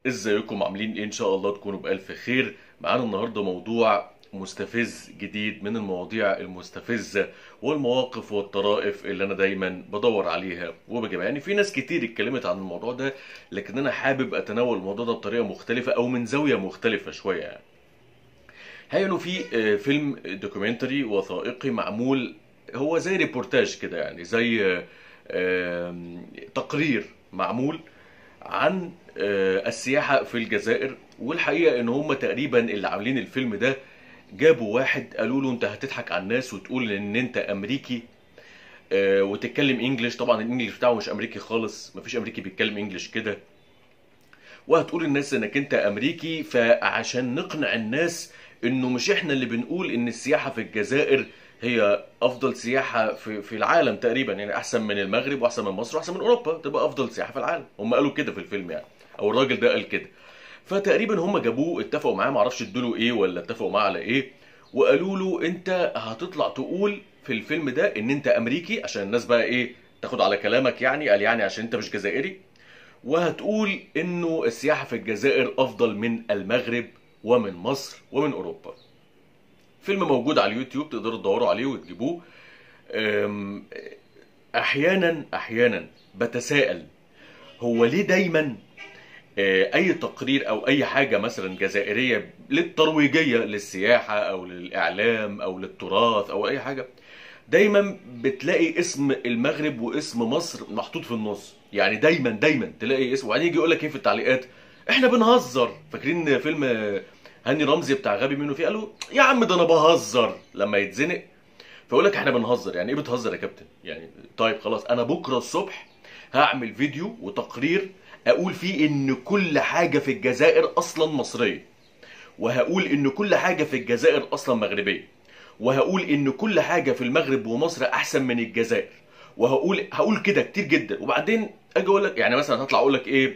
ازيكم عاملين ايه ان شاء الله تكونوا بألف خير معانا النهارده موضوع مستفز جديد من المواضيع المستفزة والمواقف والطرائف اللي انا دايما بدور عليها وبجيبها يعني في ناس كتير اتكلمت عن الموضوع ده لكن انا حابب اتناول الموضوع ده بطريقة مختلفة او من زاوية مختلفة شوية يعني هي انه في آه، فيلم دوكيومنتري وثائقي معمول هو زي ريبورتاج كده يعني زي آه، آم، تقرير معمول عن آه، السياحة في الجزائر والحقيقة ان هم تقريبا اللي عاملين الفيلم ده جابوا واحد قالوا له انت هتضحك على الناس وتقول ان انت امريكي آه، وتتكلم انجليش طبعا الانجليش بتاعه مش امريكي خالص مفيش امريكي بيتكلم انجليش كده وهتقول للناس انك انت امريكي فعشان نقنع الناس انه مش احنا اللي بنقول ان السياحه في الجزائر هي افضل سياحه في في العالم تقريبا يعني احسن من المغرب واحسن من مصر واحسن من اوروبا تبقى افضل سياحه في العالم هم قالوا كده في الفيلم يعني او الراجل ده قال كده فتقريبا هم جابوه اتفقوا معاه معرفش ادوا له ايه ولا اتفقوا معاه على ايه وقالوا له انت هتطلع تقول في الفيلم ده ان انت امريكي عشان الناس بقى ايه تاخد على كلامك يعني قال يعني عشان انت مش جزائري وهتقول انه السياحه في الجزائر افضل من المغرب ومن مصر ومن اوروبا فيلم موجود على اليوتيوب تقدروا تدوروا عليه وتجيبوه أم، احيانا احيانا بتساءل هو ليه دايما آه، اي تقرير او اي حاجه مثلا جزائريه للترويجيه للسياحه او للاعلام او للتراث او اي حاجه دايما بتلاقي اسم المغرب واسم مصر محطوط في النص يعني دايما دايما تلاقي اسم وبعدين يجي يقول لك ايه في التعليقات احنا بنهزر فاكرين فيلم هاني رمزي بتاع غبي منه فيه قالوا يا عم ده انا بهزر لما يتزنق فيقول لك احنا بنهزر يعني ايه بتهزر يا كابتن يعني طيب خلاص انا بكره الصبح هعمل فيديو وتقرير اقول فيه ان كل حاجه في الجزائر اصلا مصريه وهقول ان كل حاجه في الجزائر اصلا مغربيه وهقول ان كل حاجه في المغرب ومصر احسن من الجزائر وهقول هقول كده كتير جدا وبعدين اجي اقول لك يعني مثلا هطلع اقول لك ايه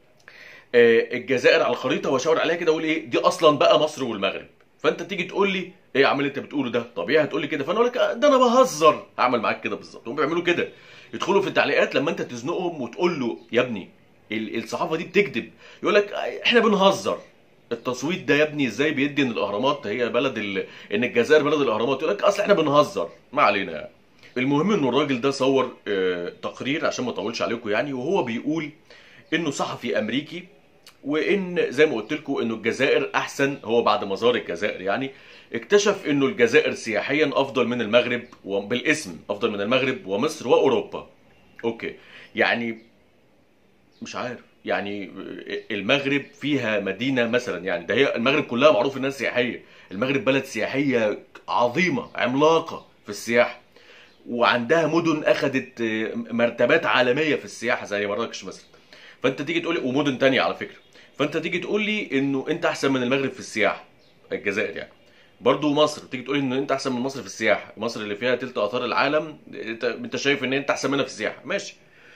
آه، الجزائر على الخريطه واشاور عليها كده اقول ايه دي اصلا بقى مصر والمغرب فانت تيجي تقول لي ايه يا عم اللي انت بتقوله ده طبيعي هتقول لي كده فانا اقول لك آه، ده انا بهزر هعمل معاك كده بالظبط هم بيعملوا كده يدخلوا في التعليقات لما انت تزنقهم وتقول له يا ابني ال- الصحافه دي بتكذب يقول لك آه، احنا بنهزر التصويت ده يا ابني ازاي بيدي ان الاهرامات هي بلد ال... ان الجزائر بلد الاهرامات يقول لك اصل احنا بنهزر ما علينا يعني المهم انه الراجل ده صور آه، تقرير عشان ما اطولش عليكم يعني وهو بيقول انه صحفي امريكي وان زي ما قلت لكم انه الجزائر احسن هو بعد ما زار الجزائر يعني اكتشف انه الجزائر سياحيا افضل من المغرب وبالاسم افضل من المغرب ومصر واوروبا اوكي يعني مش عارف يعني المغرب فيها مدينة مثلا يعني ده هي المغرب كلها معروف انها سياحية المغرب بلد سياحية عظيمة عملاقة في السياحة وعندها مدن اخذت مرتبات عالمية في السياحة زي مراكش مثلا فانت تيجي تقول لي ومدن تانية على فكرة فانت تيجي تقول لي انه انت احسن من المغرب في السياحة الجزائر يعني برضو مصر تيجي تقول لي ان انت احسن من مصر في السياحة مصر اللي فيها تلت اثار العالم انت انت شايف ان انت احسن منها في السياحة ماشي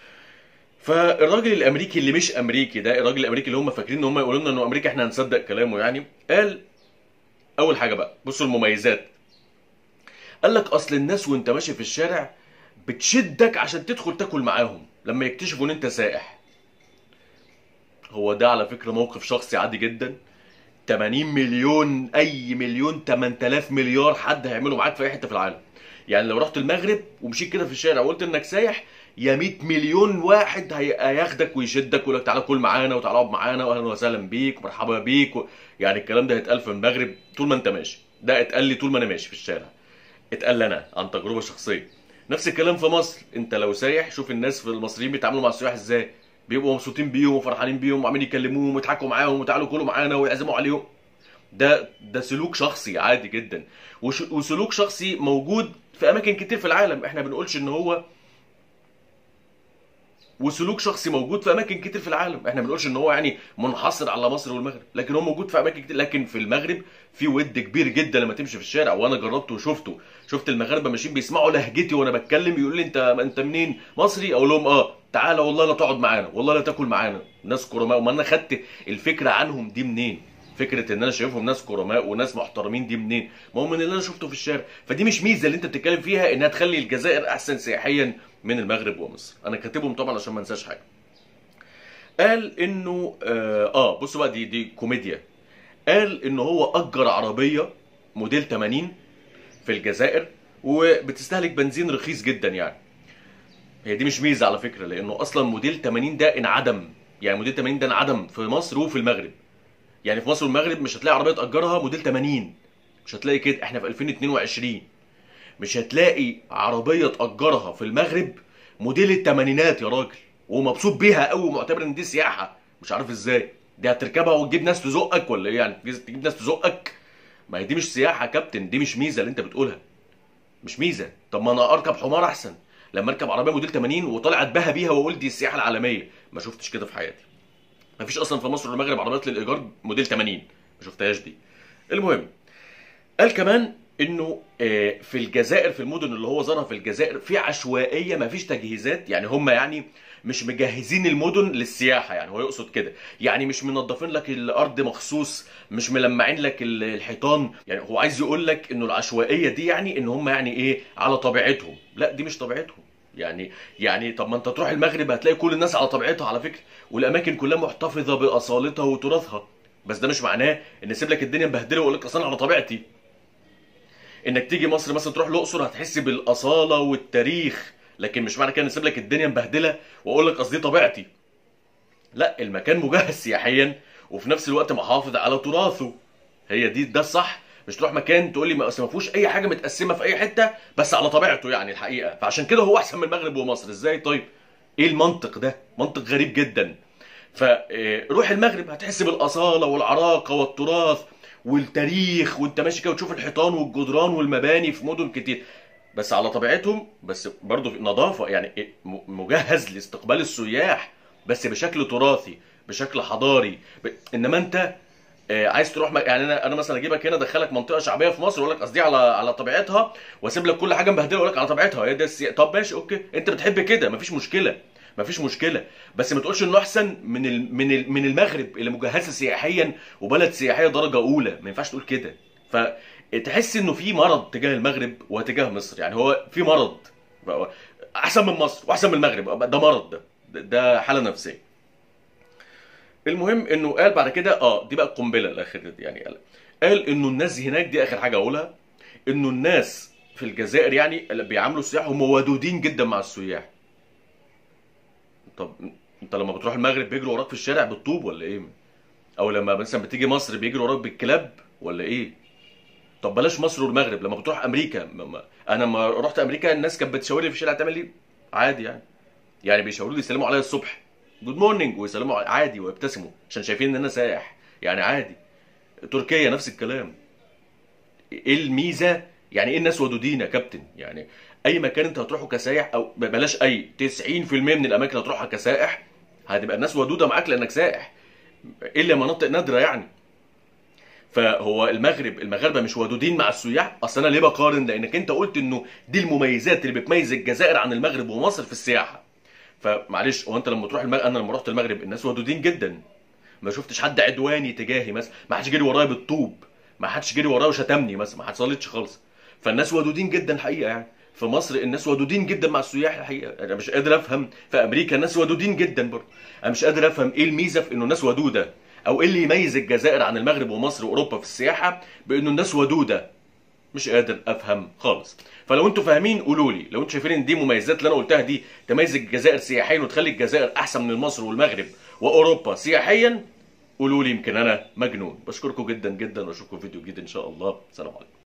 فالراجل الامريكي اللي مش امريكي ده الراجل الامريكي اللي هم فاكرين ان هم يقولوا لنا انه امريكا احنا هنصدق كلامه يعني قال اول حاجه بقى بصوا المميزات قال لك اصل الناس وانت ماشي في الشارع بتشدك عشان تدخل تاكل معاهم لما يكتشفوا ان انت سائح هو ده على فكره موقف شخصي عادي جدا 80 مليون اي مليون 8000 مليار حد هيعملوا معاك في اي حته في العالم يعني لو رحت المغرب ومشيت كده في الشارع وقلت انك سايح يا 100 مليون واحد هي- هياخدك ويشدك ويقول لك تعالى كل معانا وتعالى اقعد معانا واهلا وسهلا بيك ومرحبا بيك و... يعني الكلام ده هيتقال في المغرب طول ما انت ماشي ده اتقال لي طول ما انا ماشي في الشارع اتقال لي انا عن تجربه شخصيه نفس الكلام في مصر انت لو سايح شوف الناس في المصريين بيتعاملوا مع السياح ازاي بيبقوا مبسوطين بيهم وفرحانين بيهم وعمالين يكلموهم ويضحكوا معاهم وتعالوا كلوا معانا ويعزموا عليهم ده ده سلوك شخصي عادي جدا وش وسلوك شخصي موجود في اماكن كتير في العالم احنا بنقولش ان هو وسلوك شخصي موجود في اماكن كتير في العالم احنا ما بنقولش ان هو يعني منحصر على مصر والمغرب لكن هو موجود في اماكن كتير لكن في المغرب في ود كبير جدا لما تمشي في الشارع وانا جربته وشفته شفت المغاربه ماشيين بيسمعوا لهجتي وانا بتكلم يقول لي انت انت منين مصري اقول لهم اه تعالى والله لا تقعد معانا والله لا تاكل معانا ناس كرماء وما انا خدت الفكره عنهم دي منين فكره ان انا شايفهم ناس كرماء وناس محترمين دي منين ما هو من اللي انا شفته في الشارع فدي مش ميزه اللي انت بتتكلم فيها انها تخلي الجزائر احسن سياحيا من المغرب ومصر انا كاتبهم طبعا عشان ما انساش حاجه قال انه اه, آه بصوا بقى دي دي كوميديا قال ان هو اجر عربيه موديل 80 في الجزائر وبتستهلك بنزين رخيص جدا يعني هي دي مش ميزه على فكره لانه اصلا موديل 80 ده انعدم يعني موديل 80 ده انعدم في مصر وفي المغرب يعني في مصر والمغرب مش هتلاقي عربيه تاجرها موديل 80 مش هتلاقي كده احنا في 2022 مش هتلاقي عربيه تاجرها في المغرب موديل الثمانينات يا راجل ومبسوط بيها قوي ومعتبر ان دي سياحه مش عارف ازاي دي هتركبها وتجيب ناس تزقك ولا ايه يعني تجيب ناس تزقك ما هي دي مش سياحه يا كابتن دي مش ميزه اللي انت بتقولها مش ميزه طب ما انا اركب حمار احسن لما اركب عربيه موديل 80 وطالع اتباهى بيها واقول دي السياحه العالميه ما شفتش كده في حياتي ما فيش اصلا في مصر والمغرب عربيات للايجار موديل 80 ما شفتهاش دي المهم قال كمان انه في الجزائر في المدن اللي هو زارها في الجزائر في عشوائيه ما فيش تجهيزات يعني هم يعني مش مجهزين المدن للسياحه يعني هو يقصد كده يعني مش منظفين لك الارض مخصوص مش ملمعين لك الحيطان يعني هو عايز يقول لك انه العشوائيه دي يعني ان هم يعني ايه على طبيعتهم لا دي مش طبيعتهم يعني يعني طب ما انت تروح المغرب هتلاقي كل الناس على طبيعتها على فكره والاماكن كلها محتفظه باصالتها وتراثها بس ده مش معناه ان اسيب لك الدنيا مبهدله واقول لك اصل على طبيعتي انك تيجي مصر مثلا تروح الاقصر هتحس بالاصاله والتاريخ لكن مش معنى كده ان اسيب لك الدنيا مبهدله واقول لك اصل دي طبيعتي لا المكان مجهز سياحيا وفي نفس الوقت محافظ على تراثه هي دي ده الصح مش تروح مكان تقول لي ما فيهوش اي حاجه متقسمه في اي حته بس على طبيعته يعني الحقيقه فعشان كده هو احسن من المغرب ومصر ازاي طيب ايه المنطق ده منطق غريب جدا فروح المغرب هتحس بالاصاله والعراقه والتراث والتاريخ وانت ماشي كده وتشوف الحيطان والجدران والمباني في مدن كتير بس على طبيعتهم بس برضه في نظافه يعني مجهز لاستقبال السياح بس بشكل تراثي بشكل حضاري ب... انما انت عايز تروح م... يعني انا انا مثلا اجيبك هنا ادخلك منطقه شعبيه في مصر واقول لك قصدي على على طبيعتها واسيب لك كل حاجه مبهدله واقول لك على طبيعتها هي ده السي... طب ماشي اوكي انت بتحب كده مفيش مشكله مفيش مشكله بس ما تقولش انه احسن من ال... من ال... من المغرب اللي مجهزه سياحيا وبلد سياحيه درجه اولى ما ينفعش تقول كده فتحس انه في مرض تجاه المغرب وتجاه مصر يعني هو في مرض احسن من مصر واحسن من المغرب ده مرض ده ده حاله نفسيه المهم انه قال بعد كده اه دي بقى القنبله الاخر دي يعني قال قال انه الناس هناك دي اخر حاجه اقولها انه الناس في الجزائر يعني اللي بيعاملوا السياح هم ودودين جدا مع السياح طب انت لما بتروح المغرب بيجروا وراك في الشارع بالطوب ولا ايه او لما مثلا بتيجي مصر بيجروا وراك بالكلاب ولا ايه طب بلاش مصر والمغرب لما بتروح امريكا م- انا لما رحت امريكا الناس كانت بتشاور لي في الشارع تعمل لي عادي يعني يعني بيشاوروا لي يسلموا عليا الصبح جود مورنينج ويسلموا علي- عادي ويبتسموا عشان شايفين ان انا سائح يعني عادي تركيا نفس الكلام ايه الميزه يعني ايه الناس ودودين يا كابتن يعني اي مكان انت هتروحه كسائح او بلاش اي 90% من الاماكن اللي هتروحها كسائح هتبقى الناس ودوده معاك لانك سائح الا مناطق نادره يعني فهو المغرب المغاربه مش ودودين مع السياح اصل انا ليه بقارن لانك انت قلت انه دي المميزات اللي بتميز الجزائر عن المغرب ومصر في السياحه فمعلش هو انت لما تروح المغرب انا لما رحت المغرب الناس ودودين جدا ما شفتش حد عدواني تجاهي مثلا ما حدش جري ورايا بالطوب ما حدش جري ورايا وشتمني مثلا ما حصلتش خالص فالناس ودودين جدا الحقيقه يعني في مصر الناس ودودين جدا مع السياح الحقيقه انا مش قادر افهم في امريكا الناس ودودين جدا برضه انا مش قادر افهم ايه الميزه في انه الناس ودوده او ايه اللي يميز الجزائر عن المغرب ومصر واوروبا في السياحه بانه الناس ودوده مش قادر افهم خالص فلو انتوا فاهمين قولوا لي لو انتوا شايفين ان دي مميزات اللي انا قلتها دي تميز الجزائر سياحيا وتخلي الجزائر احسن من مصر والمغرب واوروبا سياحيا قولوا لي يمكن انا مجنون بشكركم جدا جدا واشوفكم في فيديو جديد ان شاء الله سلام عليكم